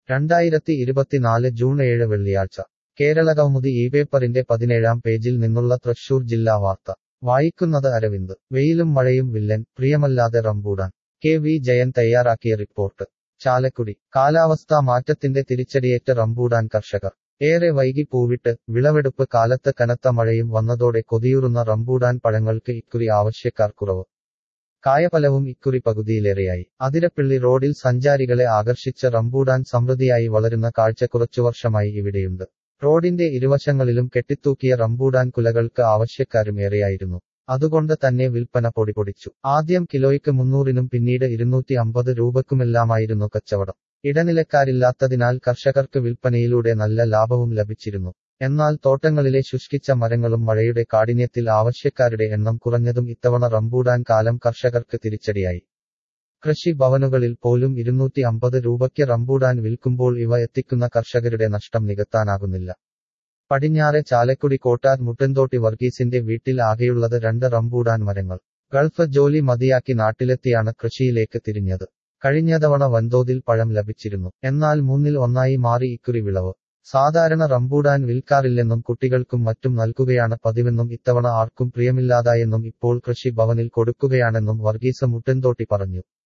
രണ്ടായിരത്തി ഇരുപത്തിനാല് ജൂൺ ഏഴ് വെള്ളിയാഴ്ച കേരളകൗമുദി ഈ പേപ്പറിന്റെ പതിനേഴാം പേജിൽ നിന്നുള്ള തൃശൂർ ജില്ലാ വാർത്ത വായിക്കുന്നത് അരവിന്ദ് വെയിലും മഴയും വില്ലൻ പ്രിയമല്ലാതെ റംബൂടാൻ കെ വി ജയൻ തയ്യാറാക്കിയ റിപ്പോർട്ട് ചാലക്കുടി കാലാവസ്ഥാ മാറ്റത്തിന്റെ തിരിച്ചടിയേറ്റ റംബൂടാൻ കർഷകർ ഏറെ വൈകി പൂവിട്ട് വിളവെടുപ്പ് കാലത്ത് കനത്ത മഴയും വന്നതോടെ കൊതിയൂറുന്ന റംബൂടാൻ പഴങ്ങൾക്ക് ഇക്കുറി ആവശ്യക്കാർ കുറവ് കായഫലവും ഇക്കുറി പകുതിയിലേറെയായി അതിരപ്പിള്ളി റോഡിൽ സഞ്ചാരികളെ ആകർഷിച്ച റംബൂടാൻ സമൃദ്ധിയായി വളരുന്ന കാഴ്ച കുറച്ചു വർഷമായി ഇവിടെയുണ്ട് റോഡിന്റെ ഇരുവശങ്ങളിലും കെട്ടിത്തൂക്കിയ റംബൂടാൻ കുലകൾക്ക് ആവശ്യക്കാരും ഏറെയായിരുന്നു അതുകൊണ്ട് തന്നെ വിൽപ്പന പൊടിപൊടിച്ചു ആദ്യം കിലോയ്ക്ക് മുന്നൂറിനും പിന്നീട് ഇരുന്നൂറ്റി അമ്പത് രൂപക്കുമെല്ലാമായിരുന്നു കച്ചവടം ഇടനിലക്കാരില്ലാത്തതിനാൽ കർഷകർക്ക് വിൽപ്പനയിലൂടെ നല്ല ലാഭവും ലഭിച്ചിരുന്നു എന്നാൽ തോട്ടങ്ങളിലെ ശുഷ്കിച്ച മരങ്ങളും മഴയുടെ കാഠിന്യത്തിൽ ആവശ്യക്കാരുടെ എണ്ണം കുറഞ്ഞതും ഇത്തവണ റംബൂടാൻ കാലം കർഷകർക്ക് തിരിച്ചടിയായി കൃഷി ഭവനുകളിൽ പോലും ഇരുന്നൂറ്റി അമ്പത് രൂപയ്ക്ക് റംബൂടാൻ വിൽക്കുമ്പോൾ ഇവ എത്തിക്കുന്ന കർഷകരുടെ നഷ്ടം നികത്താനാകുന്നില്ല പടിഞ്ഞാറെ ചാലക്കുടി കോട്ടാർ മുട്ടൻതോട്ടി വർഗീസിന്റെ വീട്ടിൽ ആകെയുള്ളത് രണ്ട് റംബൂടാൻ മരങ്ങൾ ഗൾഫ് ജോലി മതിയാക്കി നാട്ടിലെത്തിയാണ് കൃഷിയിലേക്ക് തിരിഞ്ഞത് കഴിഞ്ഞ തവണ വൻതോതിൽ പഴം ലഭിച്ചിരുന്നു എന്നാൽ മൂന്നിൽ ഒന്നായി മാറി ഇക്കുറി വിളവ് സാധാരണ റംബൂടാൻ വിൽക്കാറില്ലെന്നും കുട്ടികൾക്കും മറ്റും നൽകുകയാണ് പതിവെന്നും ഇത്തവണ ആർക്കും പ്രിയമില്ലാതായെന്നും ഇപ്പോൾ കൃഷി ഭവനിൽ കൊടുക്കുകയാണെന്നും വർഗീസ് മുട്ടൻതോട്ടി പറഞ്ഞു